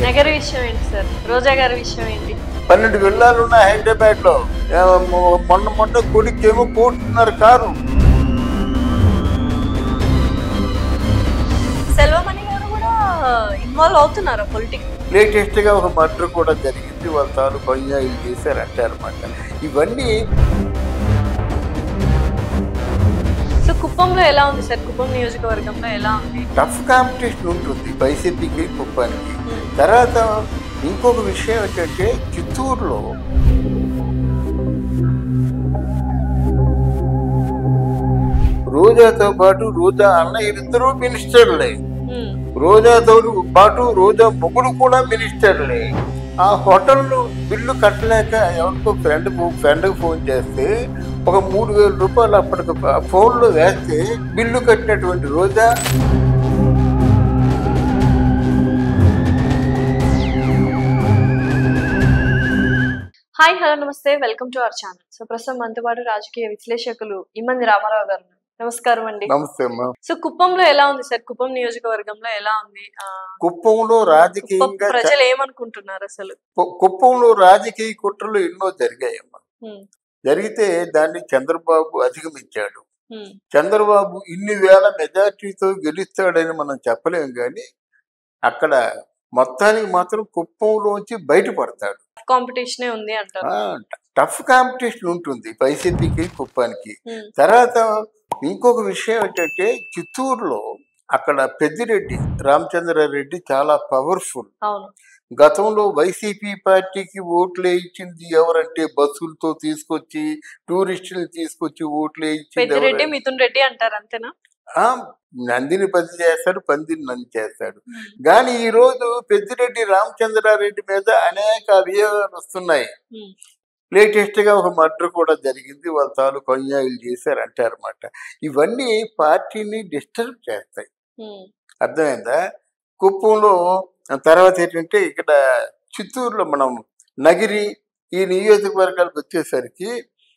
నగర్ విషయం ఏంటి సార్ రోజా గారి విషయం ఏంటి పన్నెండు విల్లాలు ఉన్నాయి హైదరాబాద్ లో మొన్న మొన్న కొడుకేమో కోటున్నర కారు సెల్వమణి గారు కూడా ఇన్వాల్వ్ అవుతున్నారు పొలిటిక్స్ లేటెస్ట్ గా ఒక మర్డర్ కూడా జరిగింది వాళ్ళ తాలూకు అన్యాయం చేశారంటే అనమాట ఇవన్నీ సో కుప్పంలో ఎలా ఉంది సార్ కుప్పం నియోజకవర్గంలో ఎలా ఉంది టఫ్ కాంపిటీషన్ ఉంటుంది వైసీపీకి కుప్పానికి తర్వాత ఇంకొక విషయం ఏంటంటే చిత్తూరులో రోజాతో పాటు రోజా అన్నయ్య ఇద్దరు మినిస్టర్లే ఉమ్, రోజాతో పాటు రోజా మొగుడు కూడా మినిస్టర్లే ఆ హోటల్లో బిల్లు కట్టలేక ఎవరికో ఫ్రెండ్ ఫ్రెండ్కి ఫోన్ చేస్తే ఒక మూడు వేల రూపాయలు అప్పటికి ఫోన్లో వేస్తే బిల్లు కట్టినటువంటి రోజా హాయ్ హలో నమస్తే welcome to our channel so ప్రస్తుతం మనతో పాటు రాజకీయ విశ్లేషకులు ఇమ్మంది రామారావు గారు ఉన్నారు. నమస్కారం అండి నమస్తే అమ్మా సో కుప్పంలో ఎలా ఉంది సార్ కుప్పం నియోజకవర్గంలో ఎలా ఉంది ఆ, కుప్పంలో కుప్పం రాజకీయంగా ప్రజలు ఏమనుకుంటున్నారు అసలు కు- కుప్పంలో రాజకీయ కుట్రలు ఎన్నో జరిగాయమ్మా ఉమ్, జరిగితే దాన్ని చంద్రబాబు అధిగమించాడు ఉమ్, చంద్రబాబు ఇన్ని వేల మెజార్టీతో గెలుస్తాడని మనం చెప్పలేం కానీ అక్కడ మొత్తానికి మాత్రం కుప్పంలోంచి బయటపడతాడు కాంపిటీషనే ఉంది అంటారు ఆ, టఫ్ కాంపిటీషన్ ఉంటుంది వైసీపీకి కుప్పానికి ఉమ్, తర్వాత ఇంకొక విషయం ఏంటంటే చిత్తూరులో అక్కడ పెద్దిరెడ్డి రామచంద్రారెడ్డి చాలా పవర్ఫుల్ అవును గతంలో వైసీపీ పార్టీకి ఓట్లు ఇచ్చింది ఎవరంటే బస్సులతో తీసుకొచ్చి టూరిస్టులు తీసుకొచ్చి ఓట్లు ఇచ్చింది పెద్దిరెడ్డి ఎవరంటే- మిథున్ రెడ్డి అంటారు అంతేనా ఆ, నందిని పది చేస్తాడు పందిని నంది చేస్తాడు కానీ ఈ రోజు పెద్దిరెడ్డి రామచంద్రారెడ్డి మీద అనేక అభియోగాలు వస్తున్నాయి ఉమ్, లేటెస్ట్ గా ఒక మర్డర్ కూడా జరిగింది వాళ్ళ తాలూకు అన్యాయాలు చేశారు అంటారన్నమాట ఇవన్నీ పార్టీని డిస్టర్బ్ చేస్తాయి ఉమ్, అర్థమైందా కుప్పంలో తర్వాత ఏంటంటే ఇక్కడ చిత్తూరులో మనం నగిరి ఈ నియోజకవర్గాలకు వచ్చేసరికి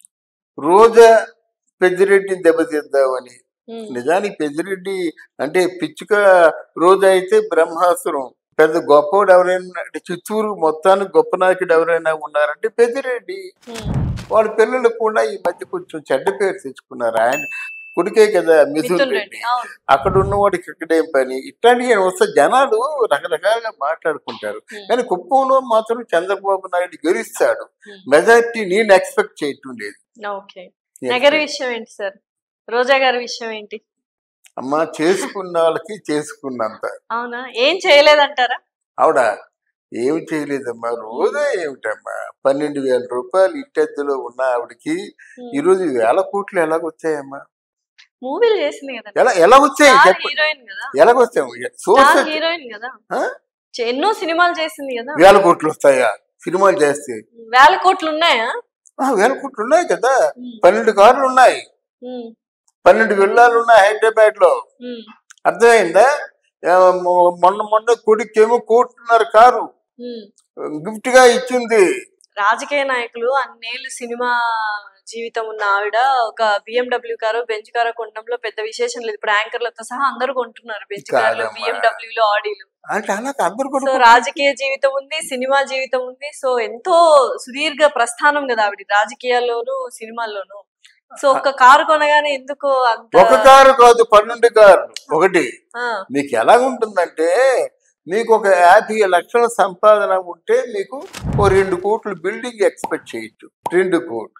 రోజా పెద్దిరెడ్డిని దెబ్బతీద్దామని ఉమ్, నిజానికి పెద్దిరెడ్డి అంటే పిచ్చుక రోజా అయితే బ్రహ్మాసురం పెద్ద గొప్పవాడు ఎవరైనా అంటే చిత్తూరు మొత్తానికి గొప్ప నాయకుడు ఎవరైనా ఉన్నారంటే పెద్దిరెడ్డి ఉమ్. వాళ్ళ పిల్లలు కూడా ఈ మధ్య కొంచెం చెడ్డ పేరు తెచ్చుకున్నారు ఆయన కొడుకే కదా మిథున్ మిథున్ రెడ్డి రెడ్డి అవును అక్కడ ఉన్నవాడికి ఇక్కడేం పని ఇట్లాంటివి వస్తే జనాలు రకరకాలుగా మాట్లాడుకుంటారు ఉమ్, కానీ కుప్పంలో మాత్రం చంద్రబాబు నాయుడు గెలుస్తాడు ఉమ్. మెజార్టీ నేను ఎక్స్పెక్ట్ చేయట్లేదు ఓకే నగర విషయం ఏంటి సార్ రోజా గారి విషయం ఏంటి అమ్మ చేసుకున్న వాళ్ళకి చేసుకున్నంత అవునా ఏం చేయలేదంటారా ఆవిడ ఏమి చేయలేదమ్మా రోజా ఏమిటమ్మా పన్నెండు వేల రూపాయలు ఇట్టెద్దులో ఉన్న ఆవిడకి ఈరోజు వేల కోట్లు ఎలాగొచ్చాయమ్మా మూవీలు చేసింది కదా ఎలా ఎలా వచ్చాయి స్టార్ చెప్పండి హీరోయిన్ కదా ఎలాగొచ్చాయి స్టార్ సోర్స్ హీరోయిన్ కదా ఆ? చే- ఎన్నో సినిమాలు చేసింది కదా వేల కోట్లు వస్తాయా సినిమాలు చేస్తే వేల కోట్లు ఉన్నాయా ఆ, వేల కోట్లు ఉన్నాయి కదా ఉమ్, పన్నెండు కార్లు ఉన్నాయి ఉమ్, పన్నెండు విల్లాలు ఉన్నాయి హైదరాబాద్ లో ఉమ్, అర్థమైందా ఆ, మొ- మొన్న మొన్న కొడుకేమో కోటున్నర కారు ఉమ్. గిఫ్ట్ గా ఇచ్చింది రాజకీయ నాయకులు అన్నేళ్ళు సినిమా జీవితం ఉన్న ఆవిడ ఒక బిఎండబ్ల్యూ కారు బెంచ్ కారు కొనడంలో పెద్ద విశేషం లేదు ఇప్పుడు యాంకర్లతో సహా అందరూ కొంటున్నారు బెంచ్ కార్లు కాదమ్మా. బిఎండబ్ల్యూలు ఆడీలు అంటే అలా అందరు సో కూడా రాజకీయ జీవితం ఉంది సినిమా జీవితం ఉంది సో ఎంతో సుదీర్ఘ ప్రస్థానం కదా ఆవిడ రాజకీయాల్లోనూ సినిమాల్లోనూ సో ఒక కారు కొనగానే ఎందుకు అంత ఒక కారు కాదు పన్నెండు కార్లు ఒకటి ఆ, మీకు ఎలా ఉంటుందంటే మీకు ఒక యాభై లక్షల సంపాదన ఉంటే మీకు ఓ రెండు కోట్లు బిల్డింగ్ ఎక్స్పెక్ట్ చేయొచ్చు రెండు కోట్లు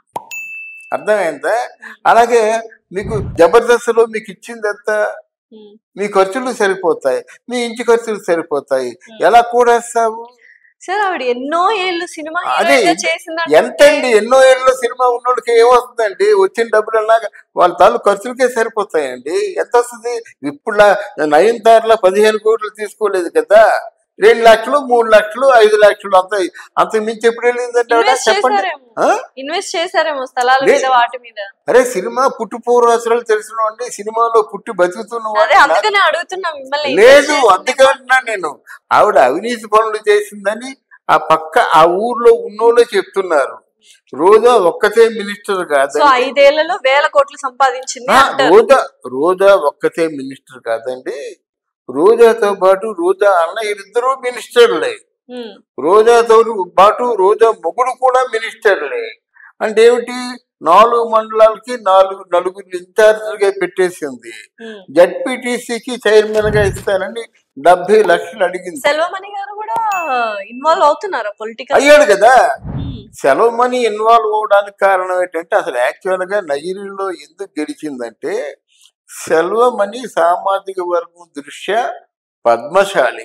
అర్థమైందా అలాగే మీకు జబర్దస్త్లో మీకు ఇచ్చిందంతా ఉమ్, మీ ఖర్చులు సరిపోతాయి మీ ఇంటి ఖర్చులు సరిపోతాయి ఎలా కూడేస్తావు సార్ ఆవిడ ఎన్నో ఏళ్ళు సినిమా అదే, హీరోయిన్ గా చేసిందంటే ఎంతండి ఎన్నో ఏళ్ళ సినిమా ఉన్నోడికి ఏమొస్తుందండి వచ్చిన డబ్బులన్నా వాళ్ళ తాలూ ఖర్చులకే సరిపోతాయండి ఎంత వస్తుంది ఇప్పుడు నయనతారలా పదిహేను కోట్లు తీసుకోలేదు కదా రెండు లక్షలు మూడు లక్షలు ఐదు లక్షలు అంత అంత మించి ఎప్పుడు వెళ్ళిందంటే ఆవిడ? ఇన్వెస్ట్ చెప్పండి చేశారేమో ఆ? ఇన్వెస్ట్ చేశారేమో స్థలాల లే- మీద వాటి మీద అరే సినిమా పుట్టు పూర్వాసరాలు తెలిసిన వాడిని సినిమాలో పుట్టి బతుకుతున్న అదే వాడిని నాకు అందుకనే అడుగుతున్నా మిమ్మల్ని లేదు invest చేసిందేమో. అందుకే అంటున్నా నేను ఆవిడ అవినీతి పనులు చేసిందని ఆ పక్క ఆ ఊర్లో ఉన్నోళ్ళే చెప్తున్నారు రోజా ఒక్కతే మినిస్టర్ కాదు సో ఐదేళ్లలో వేల కోట్లు సంపాదించింది అంటారు రోజా రోజా ఒక్కతే మినిస్టర్ కాదండి రోజాతో పాటు రోజా అన్న ఇద్దరు మినిస్టర్లే ఉమ్, రోజాతో పాటు రోజా మొగుడు కూడా మినిస్టర్లే అంటే ఏమిటి నాలుగు మండలాలకి నాలుగు నలుగురు ఇన్ఛార్జ్గా పెట్టేసింది ఉమ్. జడ్పీటీసీకి చైర్మన్ గా ఇస్తానని డెబ్బై లక్షలు అడిగింది సెల్వమణి గారు కూడా ఇన్వాల్వ్ అవుతున్నారా పొలిటికల్ అయ్యాడు కదా సెలవు మనీ ఇన్వాల్వ్ అవడానికి కారణం ఏంటంటే అసలు యాక్చువల్ గా నగిరిలో ఎందుకు గెలిచిందంటే సెల్వమణి సామాజిక వర్గం దృష్ట్యా పద్మశాలి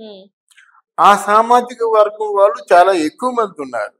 ఆ సామాజిక వర్గం వాళ్ళు చాలా ఎక్కువ మంది ఉన్నారు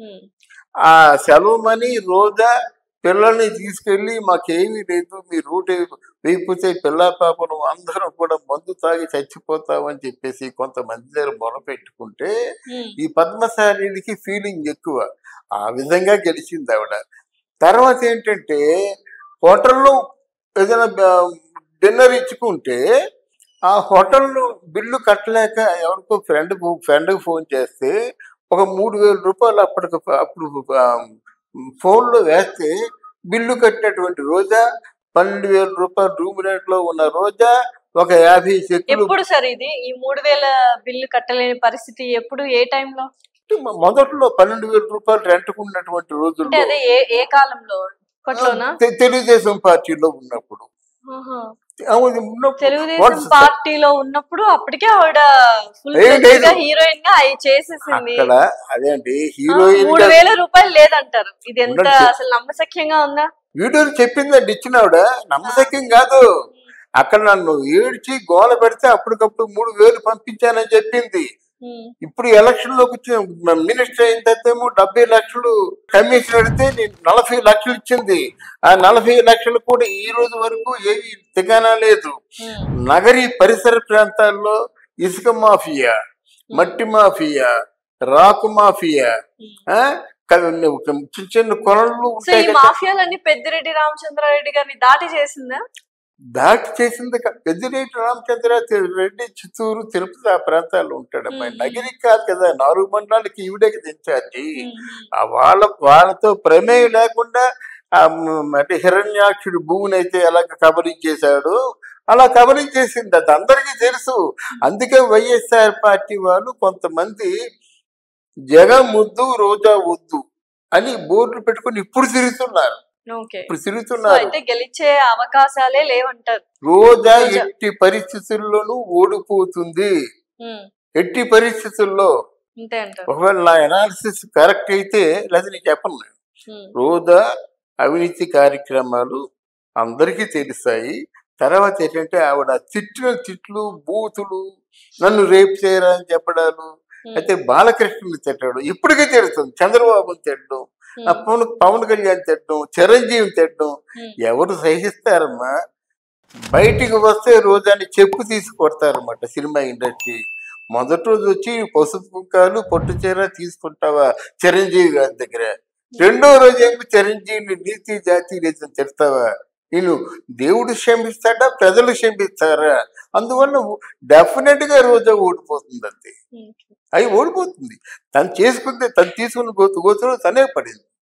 ఆ సెలవుమని రోజా పిల్లల్ని తీసుకెళ్లి మాకేమీ లేదు మీ రూట్ వేయిపోతే పిల్ల పాపను అందరం కూడా మందు తాగి చచ్చిపోతామని చెప్పేసి కొంతమంది దగ్గర మొరపెట్టుకుంటే ఈ పద్మశాలికి ఫీలింగ్ ఎక్కువ ఆ విధంగా గెలిచింది ఆవిడ తర్వాత ఏంటంటే హోటల్లో ఏదైనా డిన్నర్ ఇచ్చుకుంటే ఆ హోటల్లో బిల్లు కట్టలేక ఎవరికో ఫ్రెండ్ ఫ్రెండ్కి ఫోన్ చేస్తే ఒక మూడు వేల రూపాయలు అప్పటికి అప్పుడు ఆ, ఫోన్లో వేస్తే బిల్లు కట్టినటువంటి రోజా పన్నెండు వేల రూపాయలు రూమ్ రేట్ లో ఉన్న రోజా ఒక యాభై చెక్కులు ఎప్పుడు సార్ ఇది ఈ మూడు వేల బిల్లు కట్టలేని పరిస్థితి ఎప్పుడు ఏ టైంలో మొదట్లో పన్నెండు వేల రూపాయలు రెంట్కున్నటువంటి అంటే రోజుల్లో అదే ఏ ఏ కాలంలో ఇప్పట్లోనా తె- తెలుగుదేశం పార్టీలో ఉన్నప్పుడు ఆహా. అవును, ఉన్నప్పుడు తెలుగుదేశం What's- పార్టీలో ఉన్నప్పుడు అప్పటికే ఆవిడ ఫుల్ ఏం లేదు. హీరోయిన్ గా అవి చేసేసింది అక్కడ అదే అండి ఆ, హీరోయిన్ మూడు వేల రూపాయలు లేదంటారు ఇది ఎంత ఉండదు. అసలు నమ్మసఖ్యంగా ఉందా వీడియో చెప్పిందండి ఇచ్చినావిడ నమ్మశక్యం కాదు అక్కడ నన్ను ఏడ్చి గోల పెడితే అప్పటికప్పుడు మూడు వేలు పంపించానని చెప్పింది ఉమ్, ఇప్పుడు ఎలక్షన్ లోకి వచ్చిన మినిస్టర్ అయిన తర్వాత ఏమో డెబ్బై లక్షలు కమిషన్ అడితే నేను నలభై లక్షలు ఇచ్చింది ఆ నలభై లక్షలు కూడా ఈ రోజు వరకు ఏవి తిగానా లేదు ఉమ్, నగరి పరిసర ప్రాంతాల్లో ఇసుక మాఫియా మట్టి మాఫియా రాకు మాఫియా ఉమ్. ఆ? క- చిన్న చిన్న కొనలు సో ఉంటాయి ఈ కదా మాఫియాలన్నీ పెద్దిరెడ్డి రామచంద్రారెడ్డి గారిని దాటి చేసిందా దాటి చేసింది కా- పెద్దిరెడ్డి రామచంద్ర తి- రెడ్డి చిత్తూరు తిరుపతి ఆ ప్రాంతాల్లో ఉంటాడు అమ్మాయి మ్మ్. నగిరి కాదు కదా నాలుగు మండలాలకి ఈవిడకి తెచ్చాచి ఉమ్, ఆ వాళ్ళ వాళ్ళతో ప్రమేయం లేకుండా ఆ మ్, అంటే హిరణ్యాక్షుడి భూమిని అయితే ఎలా కబలించేశాడు అలా కబలించేసింది అది అందరికీ తెలుసు అందుకే వైఎస్ఆర్ పార్టీ వాళ్ళు కొంతమంది జగన్ ముద్దు రోజా వద్దు అని బోర్డులు పెట్టుకొని ఇప్పుడు తిరుగుతున్నారు ఓకే ఇప్పుడు సో తిరుగుతున్నారు అయితే గెలిచే అవకాశాలే లేవంటారు రోజా రోజా. ఎట్టి పరిస్థితుల్లోనూ ఓడిపోతుంది ఉమ్, ఎట్టి పరిస్థితుల్లో అంతే అంటారు ఒకవేళ నా అనాలిసిస్ కరెక్ట్ అయితే లేదా నేను చెప్పను ఉమ్, రోజా అవినీతి కార్యక్రమాలు అందరికీ తెలుస్తాయి తర్వాత ఏంటంటే ఆవిడ తిట్టిన తిట్లు బూతులు నన్ను రేపు చేయరా అని చెప్పడాలు ఉమ్, అయితే బాలకృష్ణని తిట్టడం ఇప్పటికీ తిడుతుంది చంద్రబాబుని తిట్టడం ఆ ఉమ్, పవన్ పవన్ కళ్యాణ్ తిట్టడం చిరంజీవి తిట్టడం ఉమ్. ఎవరు సహిస్తారమ్మా బయటికి వస్తే రోజాని చెప్పు తీసి కొడతారన్నమాట సినిమా ఇండస్ట్రీ మొదటి రోజు వచ్చి పసుపు కుంకాలు పొట్టు చీర తీసుకుంటావా చిరంజీవి గారి దగ్గర రెండో రోజు ఏమో చిరంజీవిని నీతి జాతి రీతిని తిడతావా నేను దేవుడు క్షమిస్తాడా ప్రజలు క్షమిస్తారా అందువల్ల డెఫినెట్ గా రోజా ఓడిపోతుంది అంతే ఉమ్. అవి ఓడిపోతుంది తను చేసుకుంటే తను తీసుకున్న గోతు గోతులో తనే పడింది